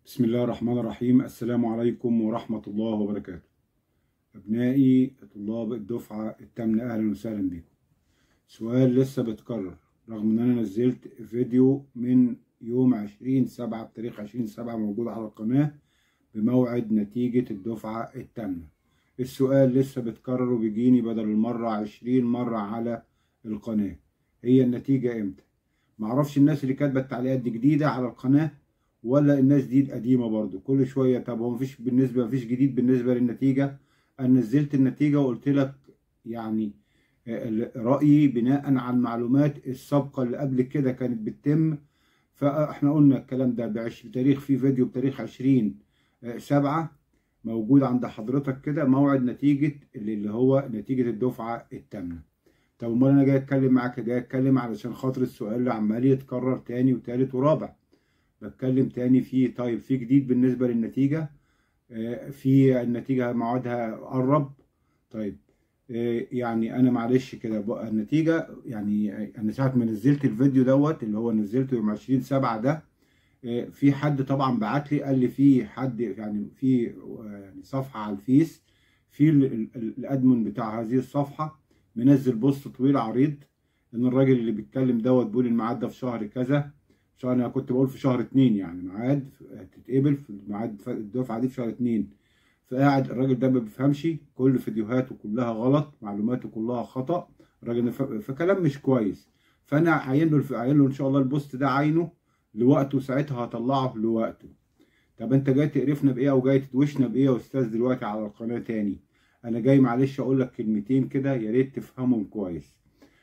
بسم الله الرحمن الرحيم السلام عليكم ورحمة الله وبركاته أبنائي طلاب الدفعة الثامنة أهلا وسهلا بكم سؤال لسه بتكرر رغم إن أنا نزلت فيديو من يوم عشرين سبعة بتاريخ عشرين سبعة موجود على القناة بموعد نتيجة الدفعة الثامنة السؤال لسه بتكرر وبيجيني بدل المرة عشرين مرة على القناة هي النتيجة إمتى معرفش الناس اللي كاتبة التعليقات دي جديدة على القناة ولا الناس دي قديمه برضو كل شويه طب هو مفيش بالنسبه مفيش جديد بالنسبه للنتيجه انا نزلت النتيجه وقلت لك يعني رايي بناء على المعلومات السابقه اللي قبل كده كانت بتتم فاحنا قلنا الكلام ده بتاريخ في فيديو بتاريخ 20 سبعة موجود عند حضرتك كده موعد نتيجه اللي هو نتيجه الدفعه الثامنه طب امال انا جاي اتكلم معاك جاي اتكلم علشان خاطر السؤال اللي عمال يتكرر تاني وتالت ورابع بتكلم تاني في طيب في جديد بالنسبه للنتيجه في النتيجه موعدها قرب طيب يعني انا معلش كده بقى النتيجه يعني انا ساعه ما نزلت الفيديو دوت اللي هو نزلته يوم 20 7 ده في حد طبعا بعت لي قال لي في حد يعني في يعني صفحه على الفيس في الادمن بتاع هذه الصفحه منزل بوست طويل عريض ان الراجل اللي بيتكلم دوت بيقول الميعاد ده في شهر كذا شهر انا كنت بقول في شهر اتنين يعني ميعاد هتتقبل في ميعاد الدفعه دي في شهر اتنين فقاعد الراجل ده ما بيفهمش كل فيديوهاته كلها غلط معلوماته كلها خطا الراجل فكلام مش كويس فانا عاين له عاين له ان شاء الله البوست ده عينه لوقته ساعتها هطلعه لوقته طب انت جاي تقرفنا بايه او جاي تدوشنا بايه يا استاذ دلوقتي على القناه تاني انا جاي معلش اقول لك كلمتين كده يا ريت تفهمهم كويس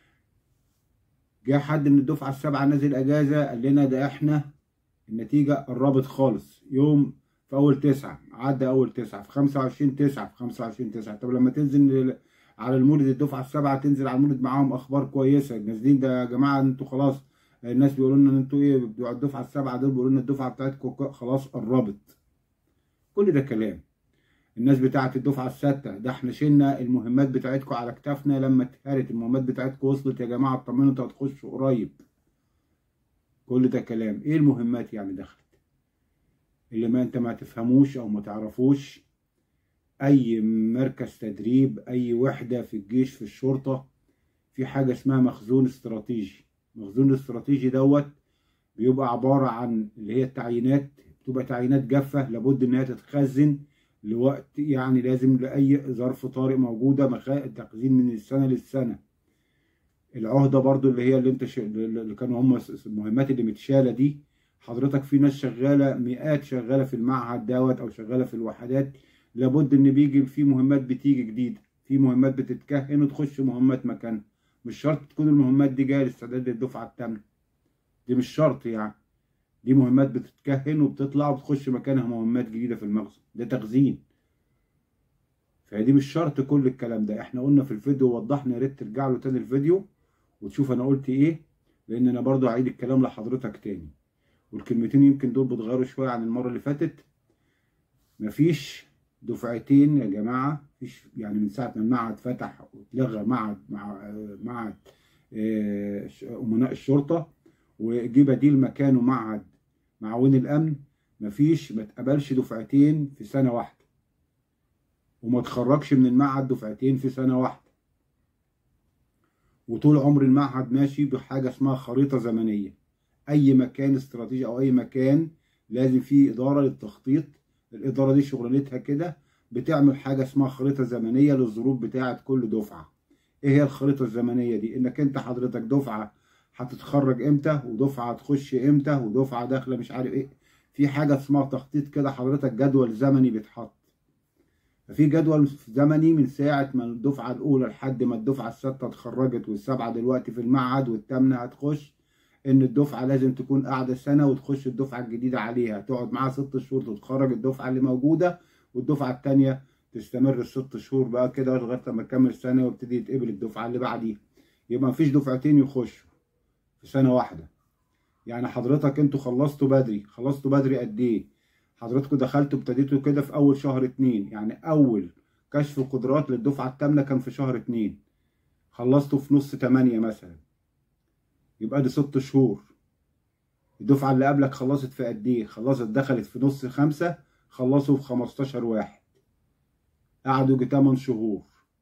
جه حد من الدفعه السابعه نازل اجازه قال لنا ده احنا النتيجه قربت خالص يوم في اول تسعه عدى اول تسعه في 25 تسعه في 25 تسعه طب لما تنزل على المولد الدفعه السابعه تنزل على المولد معاهم اخبار كويسه نازلين ده يا جماعه انتوا خلاص الناس بيقولوا لنا انتوا ايه بتوع الدفعه السابعه دول بيقولوا لنا الدفعه بتاعتكم خلاص قربت كل ده كلام الناس بتاعت الدفعه السادسه ده احنا شلنا المهمات بتاعتكم على كتافنا لما اتهرت المهمات بتاعتكم وصلت يا جماعه اطمنوا انتوا هتخشوا قريب كل ده كلام ايه المهمات يعني دخلت اللي ما انت ما تفهموش او ما تعرفوش اي مركز تدريب اي وحده في الجيش في الشرطه في حاجه اسمها مخزون استراتيجي مخزون الاستراتيجي دوت بيبقى عباره عن اللي هي التعيينات بتبقى تعيينات جافه لابد انها تتخزن لوقت يعني لازم لأي ظرف طارئ موجودة مخا... تخزين من السنة للسنة العهدة برضو اللي هي اللي انت ش... اللي كانوا هم المهمات اللي متشالة دي حضرتك في ناس شغالة مئات شغالة في المعهد دوت أو شغالة في الوحدات لابد إن بيجي في مهمات بتيجي جديدة في مهمات بتتكهن وتخش مهمات مكانها مش شرط تكون المهمات دي جاية لاستعداد للدفعة الثامنة دي مش شرط يعني دي مهمات بتتكهن وبتطلع وبتخش مكانها مهمات جديده في المخزن ده تخزين فدي مش شرط كل الكلام ده احنا قلنا في الفيديو وضحنا يا ريت ترجع له تاني الفيديو وتشوف انا قلت ايه لان انا برضو هعيد الكلام لحضرتك تاني والكلمتين يمكن دول بيتغيروا شويه عن المره اللي فاتت مفيش دفعتين يا جماعه مفيش يعني من ساعه ما المعهد فتح واتلغى معهد مع معهد امناء الشرطه وجي بديل مكانه معهد معاون الامن مفيش ما تقبلش دفعتين في سنه واحده وما تخرجش من المعهد دفعتين في سنه واحده وطول عمر المعهد ماشي بحاجه اسمها خريطه زمنيه اي مكان استراتيجي او اي مكان لازم فيه اداره للتخطيط الاداره دي شغلانتها كده بتعمل حاجه اسمها خريطه زمنيه للظروف بتاعه كل دفعه ايه هي الخريطه الزمنيه دي انك انت حضرتك دفعه هتتخرج امتى ودفعه هتخش امتى ودفعه داخله مش عارف ايه في حاجه اسمها تخطيط كده حضرتك جدول زمني بيتحط ففي جدول زمني من ساعه ما الدفعه الاولى لحد ما الدفعه السادسه اتخرجت والسبعه دلوقتي في المعهد والثامنه هتخش ان الدفعه لازم تكون قاعده سنه وتخش الدفعه الجديده عليها تقعد معاها ست شهور تتخرج الدفعه اللي موجوده والدفعه الثانيه تستمر الست شهور بقى كده لغايه لما تكمل سنه ويبتدي يتقبل الدفعه اللي بعديها يبقى مفيش دفعتين يخشوا في سنه واحده يعني حضرتك انتوا خلصتوا بدري خلصتوا بدري قد ايه حضراتكم دخلتوا ابتديتوا كده في اول شهر اتنين يعني اول كشف القدرات للدفعه الثامنه كان في شهر اتنين خلصتوا في نص تمانية مثلا يبقى دي ست شهور الدفعة اللي قبلك خلصت في قد ايه خلصت دخلت في نص خمسة خلصوا في 15 واحد قعدوا يجي 8 شهور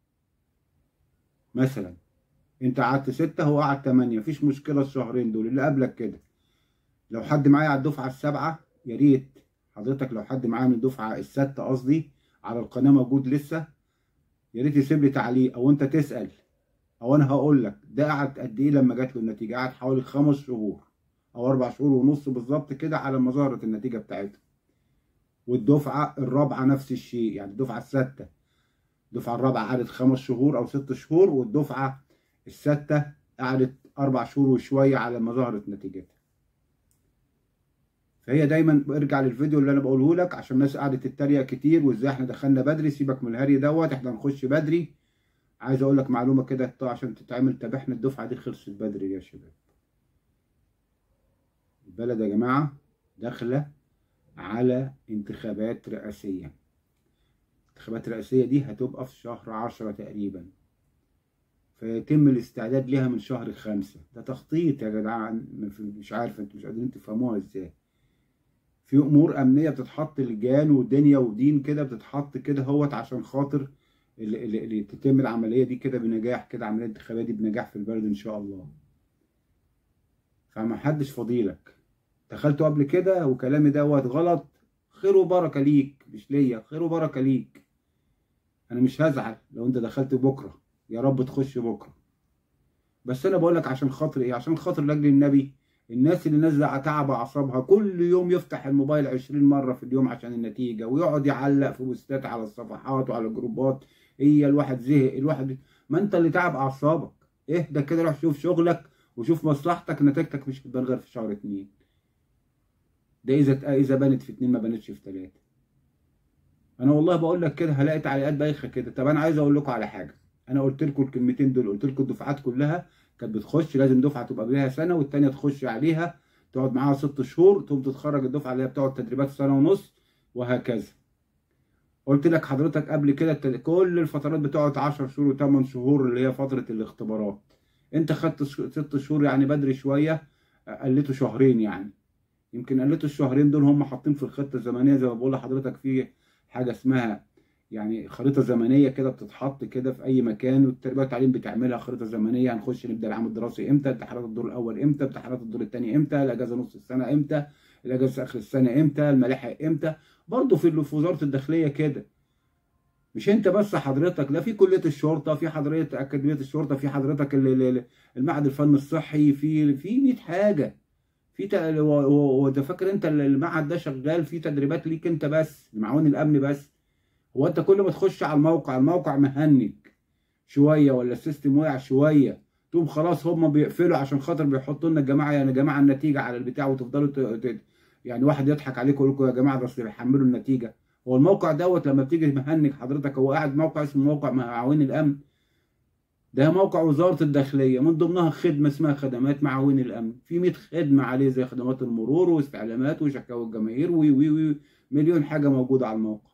مثلا انت قعدت ستة هو قعد تمانية مفيش مشكلة الشهرين دول اللي قبلك كده لو حد معايا على الدفعة السابعة يا ريت حضرتك لو حد معايا من الدفعة الستة قصدي على القناة موجود لسه يا ريت يسيب لي تعليق او انت تسأل او انا هقول لك ده قعد قد ايه لما جات له النتيجة قعد حوالي خمس شهور او اربع شهور ونص بالظبط كده على ما ظهرت النتيجة بتاعتها والدفعة الرابعة نفس الشيء يعني الدفعة الستة الدفعة الرابعة قعدت خمس شهور أو ست شهور والدفعة الستة قعدت أربع شهور وشوية على ما ظهرت نتيجتها فهي دايما ارجع للفيديو اللي انا بقوله لك عشان الناس قعدت تتريق كتير وازاي احنا دخلنا بدري سيبك من الهري دوت احنا هنخش بدري عايز اقول لك معلومه كده عشان تتعمل طب احنا الدفعه دي خلصت بدري يا شباب البلد يا جماعه داخله على انتخابات رئاسيه الانتخابات الرئاسيه دي هتبقى في شهر عشرة تقريبا فيتم الاستعداد ليها من شهر خمسة ده تخطيط يا جدعان مش عارف انتوا مش قادرين تفهموها ازاي في امور امنيه بتتحط لجان ودنيا ودين كده بتتحط كده هوت عشان خاطر اللي, اللي, اللي تتم العمليه دي كده بنجاح كده عمليه الانتخابيه دي بنجاح في البلد ان شاء الله فما حدش فضيلك دخلته قبل كده وكلامي دوت غلط خير وبركه ليك مش ليا خير وبركه ليك انا مش هزعل لو انت دخلت بكره يا رب تخش بكره بس انا بقول لك عشان خاطر ايه عشان خاطر لاجل النبي الناس اللي نازله تعب اعصابها كل يوم يفتح الموبايل 20 مره في اليوم عشان النتيجه ويقعد يعلق في بوستات على الصفحات وعلى الجروبات هي الواحد زهق الواحد ما انت اللي تعب اعصابك اهدى كده روح شوف شغلك وشوف مصلحتك نتيجتك مش هتبان غير في شهر اتنين ده اذا اذا بانت في اتنين ما بانتش في تلاته انا والله بقول لك كده هلاقي تعليقات بايخه كده طب انا عايز اقول لكم على حاجه انا قلت لكم الكلمتين دول قلت لكم الدفعات كلها كانت بتخش لازم دفعه تبقى ليها سنه والثانيه تخش عليها تقعد معاها ست شهور تقوم تتخرج الدفعه اللي هي بتقعد تدريبات سنه ونص وهكذا قلت لك حضرتك قبل كده كل الفترات بتقعد 10 شهور و8 شهور اللي هي فتره الاختبارات انت خدت ست شهور يعني بدري شويه قلته شهرين يعني يمكن قلته الشهرين دول هم حاطين في الخطه الزمنيه زي ما بقول لحضرتك في حاجه اسمها يعني خريطه زمنيه كده بتتحط كده في اي مكان والتربيه والتعليم بتعملها خريطه زمنيه هنخش نبدا العام الدراسي امتى امتحانات الدور الاول امتى امتحانات الدور الثاني امتى الاجازه نص السنه امتى الاجازه اخر السنه امتى الملاحق امتى برضه في في وزاره الداخليه كده مش انت بس حضرتك لا في كليه الشرطه في حضرتك اكاديميه الشرطه في حضرتك المعهد الفن الصحي في في 100 حاجه في وانت فاكر انت المعهد ده شغال فيه تدريبات ليك انت بس معاون الامن بس هو انت كل ما تخش على الموقع الموقع مهنج شويه ولا السيستم واقع شويه تقوم خلاص هم بيقفلوا عشان خاطر بيحطوا لنا الجماعه يعني يا جماعه النتيجه على البتاع وتفضلوا ت... ت... يعني واحد يضحك عليكم ويقول لكم يا جماعه بس بيحملوا النتيجه هو الموقع دوت لما بتيجي مهنج حضرتك هو قاعد موقع اسمه موقع معاون الامن ده موقع وزاره الداخليه من ضمنها خدمه اسمها خدمات معاون الامن في 100 خدمه عليه زي خدمات المرور واستعلامات وشكاوى الجماهير وي وي وي مليون حاجه موجوده على الموقع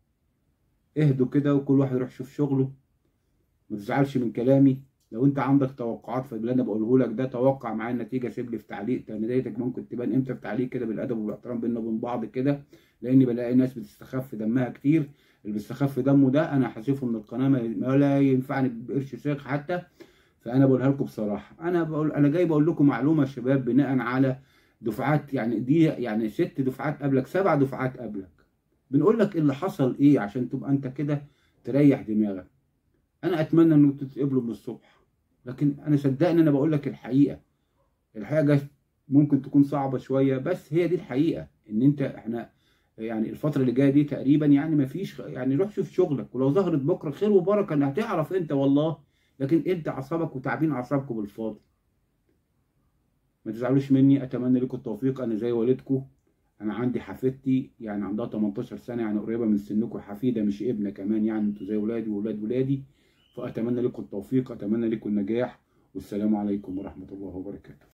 اهدوا كده وكل واحد يروح يشوف شغله ما تزعلش من كلامي لو انت عندك توقعات في اللي انا بقوله لك ده توقع معايا النتيجه سيب لي في تعليق نتيجتك ممكن تبان امتى في تعليق كده بالادب والاحترام بيننا وبين بعض كده لاني بلاقي ناس بتستخف دمها كتير اللي بيستخف دمه ده انا حاسفه من القناه ولا ينفعني بقرش ساق حتى فانا بقولها لكم بصراحه انا بقول انا جاي بقول لكم معلومه يا شباب بناء على دفعات يعني دي يعني ست دفعات قبلك سبع دفعات قبلك بنقول لك اللي حصل ايه عشان تبقى انت كده تريح دماغك انا اتمنى انك تتقبلوا من الصبح لكن انا صدقني انا بقول لك الحقيقه الحاجه ممكن تكون صعبه شويه بس هي دي الحقيقه ان انت احنا يعني الفتره اللي جايه دي تقريبا يعني ما فيش يعني روح شوف شغلك ولو ظهرت بكره خير وبركه ان هتعرف انت والله لكن انت اعصابك وتعبين اعصابكم بالفاضي ما تزعلوش مني اتمنى لكم التوفيق انا زي والدكم انا عندي حفيدتي يعني عندها 18 سنه يعني قريبه من سنكم حفيده مش ابنه كمان يعني انتوا زي ولادي وولاد ولادي فاتمنى لكم التوفيق اتمنى لكم النجاح والسلام عليكم ورحمه الله وبركاته